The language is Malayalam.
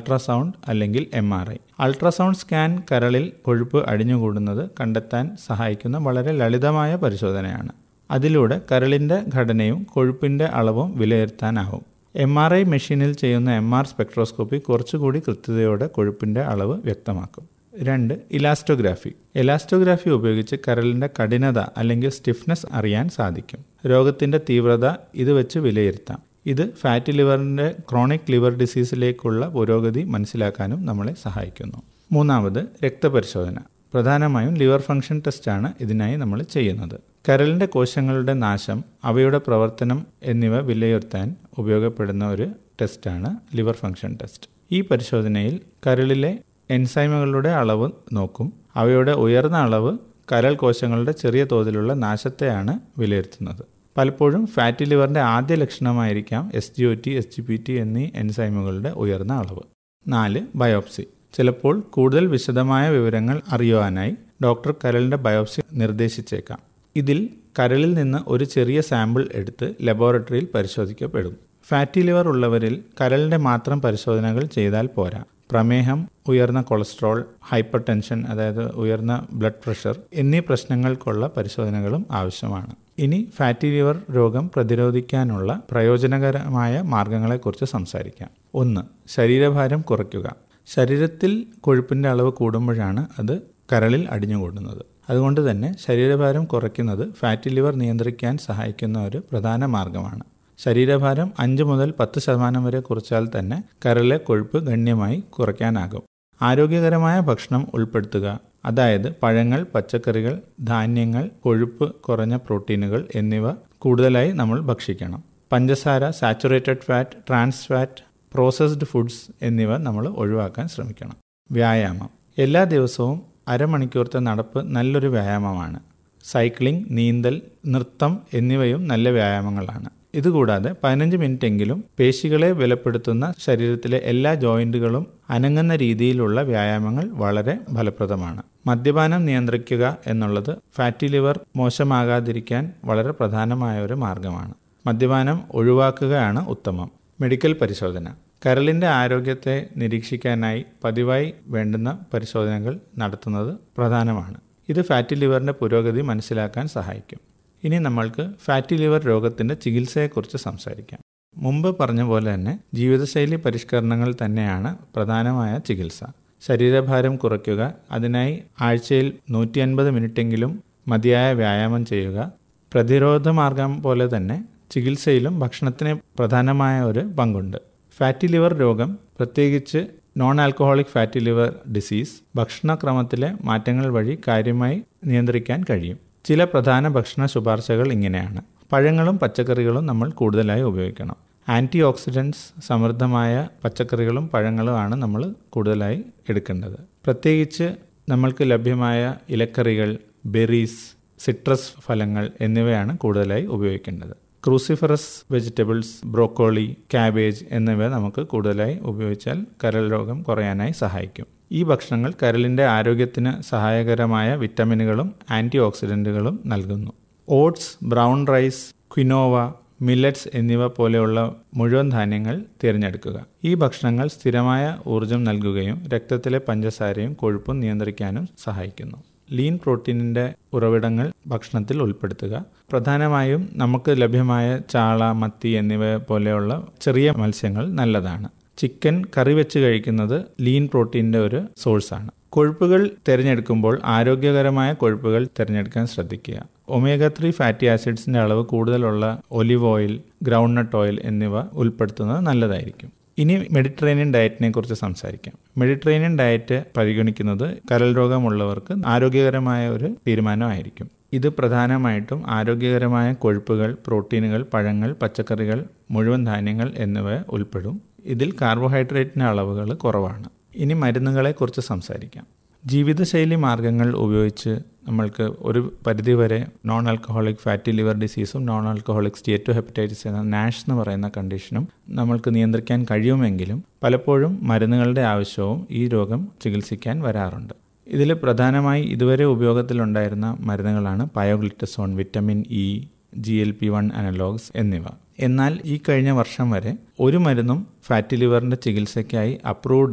അൾട്രാസൗണ്ട് അല്ലെങ്കിൽ M R I ultrasound scan കരളിൽ കൊഴുപ്പ് അടിഞ്ഞുകൂടുന്നത് കണ്ടെത്താൻ സഹായിക്കുന്ന വളരെ ലളിതമായ പരിശോധനയാണ് അതിലൂടെ കരളിൻ്റെ ഘടനയും കൊഴുപ്പിൻ്റെ അളവും വിലയിരുത്താനാവും എം ആർ ഐ മെഷീനിൽ ചെയ്യുന്ന എം ആർ സ്പെക്ട്രോസ്കോപ്പി കുറച്ചുകൂടി കൃത്യതയോടെ കൊഴുപ്പിൻ്റെ അളവ് വ്യക്തമാക്കും രണ്ട് ഇലാസ്റ്റോഗ്രാഫി എലാസ്റ്റോഗ്രാഫി ഉപയോഗിച്ച് കരളിൻ്റെ കഠിനത അല്ലെങ്കിൽ സ്റ്റിഫ്നെസ് അറിയാൻ സാധിക്കും രോഗത്തിൻ്റെ തീവ്രത ഇത് വെച്ച് വിലയിരുത്താം ഇത് ഫാറ്റി ലിവറിൻ്റെ ക്രോണിക് ലിവർ ഡിസീസിലേക്കുള്ള പുരോഗതി മനസ്സിലാക്കാനും നമ്മളെ സഹായിക്കുന്നു മൂന്നാമത് രക്തപരിശോധന പ്രധാനമായും ലിവർ ഫംഗ്ഷൻ ടെസ്റ്റാണ് ഇതിനായി നമ്മൾ ചെയ്യുന്നത് കരളിൻ്റെ കോശങ്ങളുടെ നാശം അവയുടെ പ്രവർത്തനം എന്നിവ വിലയിരുത്താൻ ഉപയോഗപ്പെടുന്ന ഒരു ടെസ്റ്റാണ് ലിവർ ഫംഗ്ഷൻ ടെസ്റ്റ് ഈ പരിശോധനയിൽ കരളിലെ എൻസൈമുകളുടെ അളവ് നോക്കും അവയുടെ ഉയർന്ന അളവ് കരൾ കോശങ്ങളുടെ ചെറിയ തോതിലുള്ള നാശത്തെയാണ് വിലയിരുത്തുന്നത് പലപ്പോഴും ഫാറ്റി ലിവറിൻ്റെ ആദ്യ ലക്ഷണമായിരിക്കാം S G O T S G P T എന്നീ എൻസൈമുകളുടെ ഉയർന്ന അളവ് നാല് ബയോപ്സി ചിലപ്പോൾ കൂടുതൽ വിശദമായ വിവരങ്ങൾ അറിയുവാനായി ഡോക്ടർ കരളിൻ്റെ ബയോപ്സി നിർദ്ദേശിച്ചേക്കാം ഇതിൽ കരളിൽ നിന്ന് ഒരു ചെറിയ സാമ്പിൾ എടുത്ത് ലബോറട്ടറിയിൽ പരിശോധിക്കപ്പെടും ഫാറ്റി ലിവർ ഉള്ളവരിൽ കരളിൻ്റെ മാത്രം പരിശോധനകൾ ചെയ്താൽ പോരാ പ്രമേഹം ഉയർന്ന കൊളസ്ട്രോൾ ഹൈപ്പർ ടെൻഷൻ അതായത് ഉയർന്ന ബ്ലഡ് പ്രഷർ എന്നീ പ്രശ്നങ്ങൾക്കുള്ള പരിശോധനകളും ആവശ്യമാണ് ഇനി ഫാറ്റി ലിവർ രോഗം പ്രതിരോധിക്കാനുള്ള പ്രയോജനകരമായ മാർഗങ്ങളെക്കുറിച്ച് സംസാരിക്കാം ഒന്ന് ശരീരഭാരം കുറയ്ക്കുക ശരീരത്തിൽ കൊഴുപ്പിൻ്റെ അളവ് കൂടുമ്പോഴാണ് അത് കരളിൽ അടിഞ്ഞുകൂടുന്നത് അതുകൊണ്ട് തന്നെ ശരീരഭാരം കുറയ്ക്കുന്നത് ഫാറ്റി ലിവർ നിയന്ത്രിക്കാൻ സഹായിക്കുന്ന ഒരു പ്രധാന മാർഗമാണ് ശരീരഭാരം അഞ്ച് മുതൽ പത്ത് ശതമാനം വരെ കുറച്ചാൽ തന്നെ കരളിലെ കൊഴുപ്പ് ഗണ്യമായി കുറയ്ക്കാനാകും ആരോഗ്യകരമായ ഭക്ഷണം ഉൾപ്പെടുത്തുക അതായത് പഴങ്ങൾ പച്ചക്കറികൾ ധാന്യങ്ങൾ കൊഴുപ്പ് കുറഞ്ഞ പ്രോട്ടീനുകൾ എന്നിവ കൂടുതലായി നമ്മൾ ഭക്ഷിക്കണം പഞ്ചസാര saturated fat trans fat processed foods എന്നിവ നമ്മൾ ഒഴിവാക്കാൻ ശ്രമിക്കണം വ്യായാമം എല്ലാ ദിവസവും അരമണിക്കൂറത്തെ നടപ്പ് നല്ലൊരു വ്യായാമമാണ് സൈക്ലിംഗ് നീന്തൽ നൃത്തം എന്നിവയും നല്ല വ്യായാമങ്ങളാണ് ഇതുകൂടാതെ പതിനഞ്ച് മിനിറ്റ് എങ്കിലും പേശികളെ ബലപ്പെടുത്തുന്ന ശരീരത്തിലെ എല്ലാ ജോയിന്റുകളും അനങ്ങുന്ന രീതിയിലുള്ള വ്യായാമങ്ങൾ വളരെ ഫലപ്രദമാണ് മദ്യപാനം നിയന്ത്രിക്കുക എന്നുള്ളത് ഫാറ്റി ലിവർ മോശമാകാതിരിക്കാൻ വളരെ പ്രധാനമായ ഒരു മാർഗമാണ് മദ്യപാനം ഒഴിവാക്കുകയാണ് ഉത്തമം മെഡിക്കൽ പരിശോധന കരളിൻ്റെ ആരോഗ്യത്തെ നിരീക്ഷിക്കാനായി പതിവായി വേണ്ടുന്ന പരിശോധനകൾ നടത്തുന്നത് പ്രധാനമാണ് ഇത് ഫാറ്റി ലിവറിൻ്റെ പുരോഗതി മനസ്സിലാക്കാൻ സഹായിക്കും ഇനി നമ്മൾക്ക് ഫാറ്റി ലിവർ രോഗത്തിൻ്റെ ചികിത്സയെക്കുറിച്ച് സംസാരിക്കാം മുമ്പ് പറഞ്ഞ പോലെ തന്നെ ജീവിതശൈലി പരിഷ്കരണങ്ങൾ തന്നെയാണ് പ്രധാനമായ ചികിത്സ ശരീരഭാരം കുറയ്ക്കുക അതിനായി ആഴ്ചയിൽ നൂറ്റി അൻപത് മിനിറ്റെങ്കിലും മതിയായ വ്യായാമം ചെയ്യുക പ്രതിരോധ മാർഗം പോലെ തന്നെ ചികിത്സയിലും ഭക്ഷണത്തിന് പ്രധാനമായ ഒരു പങ്കുണ്ട് ഫാറ്റി ലിവർ രോഗം പ്രത്യേകിച്ച് non alcoholic fatty liver disease ഭക്ഷണക്രമത്തിലെ മാറ്റങ്ങൾ വഴി കാര്യമായി നിയന്ത്രിക്കാൻ കഴിയും ചില പ്രധാന ഭക്ഷണ ശുപാർശകൾ ഇങ്ങനെയാണ് പഴങ്ങളും പച്ചക്കറികളും നമ്മൾ കൂടുതലായി ഉപയോഗിക്കണം ആൻറ്റി ഓക്സിഡൻസ് സമൃദ്ധമായ പച്ചക്കറികളും പഴങ്ങളുമാണ് നമ്മൾ കൂടുതലായി എടുക്കേണ്ടത് പ്രത്യേകിച്ച് നമ്മൾക്ക് ലഭ്യമായ ഇലക്കറികൾ ബെറീസ് സിട്രസ് ഫലങ്ങൾ എന്നിവയാണ് കൂടുതലായി ഉപയോഗിക്കേണ്ടത് ക്രൂസിഫറസ് വെജിറ്റബിൾസ് ബ്രോക്കോളി കാബേജ് എന്നിവ നമുക്ക് കൂടുതലായി ഉപയോഗിച്ചാൽ കരൾ രോഗം കുറയാനായി സഹായിക്കും ഈ ഭക്ഷണങ്ങൾ കരളിൻ്റെ ആരോഗ്യത്തിന് സഹായകരമായ വിറ്റമിനുകളും ആൻറ്റി ഓക്സിഡൻറ്റുകളും നൽകുന്നു oats brown rice quinoa millets എന്നിവ പോലെയുള്ള മുഴുവൻ ധാന്യങ്ങൾ തിരഞ്ഞെടുക്കുക ഈ ഭക്ഷണങ്ങൾ സ്ഥിരമായ ഊർജം നൽകുകയും രക്തത്തിലെ പഞ്ചസാരയും കൊഴുപ്പും നിയന്ത്രിക്കാനും സഹായിക്കുന്നു ലീൻ പ്രോട്ടീനിൻ്റെ ഉറവിടങ്ങൾ ഭക്ഷണത്തിൽ ഉൾപ്പെടുത്തുക പ്രധാനമായും നമുക്ക് ലഭ്യമായ ചാള മത്തി എന്നിവ പോലെയുള്ള ചെറിയ മത്സ്യങ്ങൾ നല്ലതാണ് ചിക്കൻ കറി വെച്ച് കഴിക്കുന്നത് ലീൻ പ്രോട്ടീൻ്റെ ഒരു സോഴ്സാണ് കൊഴുപ്പുകൾ തിരഞ്ഞെടുക്കുമ്പോൾ ആരോഗ്യകരമായ കൊഴുപ്പുകൾ തിരഞ്ഞെടുക്കാൻ ശ്രദ്ധിക്കുക ഒമേഗ ത്രീ ഫാറ്റി ആസിഡ്സിൻ്റെ അളവ് കൂടുതലുള്ള ഒലിവ് ഓയിൽ ഗ്രൗണ്ട്നട്ട് ഓയിൽ എന്നിവ ഉൾപ്പെടുത്തുന്നത് നല്ലതായിരിക്കും ഇനി മെഡിറ്ററേനിയൻ ഡയറ്റിനെ കുറിച്ച് സംസാരിക്കാം മെഡിറ്ററേനിയൻ ഡയറ്റ് പരിഗണിക്കുന്നത് കരൾ രോഗമുള്ളവർക്ക് ആരോഗ്യകരമായ ഒരു തീരുമാനമായിരിക്കും ഇത് പ്രധാനമായിട്ടും ആരോഗ്യകരമായ കൊഴുപ്പുകൾ പ്രോട്ടീനുകൾ പഴങ്ങൾ പച്ചക്കറികൾ മുഴുവൻ ധാന്യങ്ങൾ എന്നിവ ഉൾപ്പെടും ഇതിൽ കാർബോഹൈഡ്രേറ്റിൻ്റെ അളവുകൾ കുറവാണ് ഇനി മരുന്നുകളെക്കുറിച്ച് സംസാരിക്കാം ജീവിതശൈലി മാർഗങ്ങൾ ഉപയോഗിച്ച് നമ്മൾക്ക് ഒരു പരിധിവരെ നോൺ ആൽക്കഹോളിക് ഫാറ്റി ലിവർ ഡിസീസും നോൺ ആൽക്കഹോളിക് സ്റ്റേറ്റോ ഹെപ്പറ്റൈറ്റിസ് എന്ന നാഷ് എന്ന് പറയുന്ന കണ്ടീഷനും നമ്മൾക്ക് നിയന്ത്രിക്കാൻ കഴിയുമെങ്കിലും പലപ്പോഴും മരുന്നുകളുടെ ആവശ്യവും ഈ രോഗം ചികിത്സിക്കാൻ വരാറുണ്ട് ഇതിൽ പ്രധാനമായി ഇതുവരെ ഉപയോഗത്തിലുണ്ടായിരുന്ന മരുന്നുകളാണ് pioglitazone vitamin E G L P one analogues എന്നിവ എന്നാൽ ഈ കഴിഞ്ഞ വർഷം വരെ ഒരു മരുന്നും ഫാറ്റി ലിവറിൻ്റെ ചികിത്സയ്ക്കായി അപ്രൂവ്ഡ്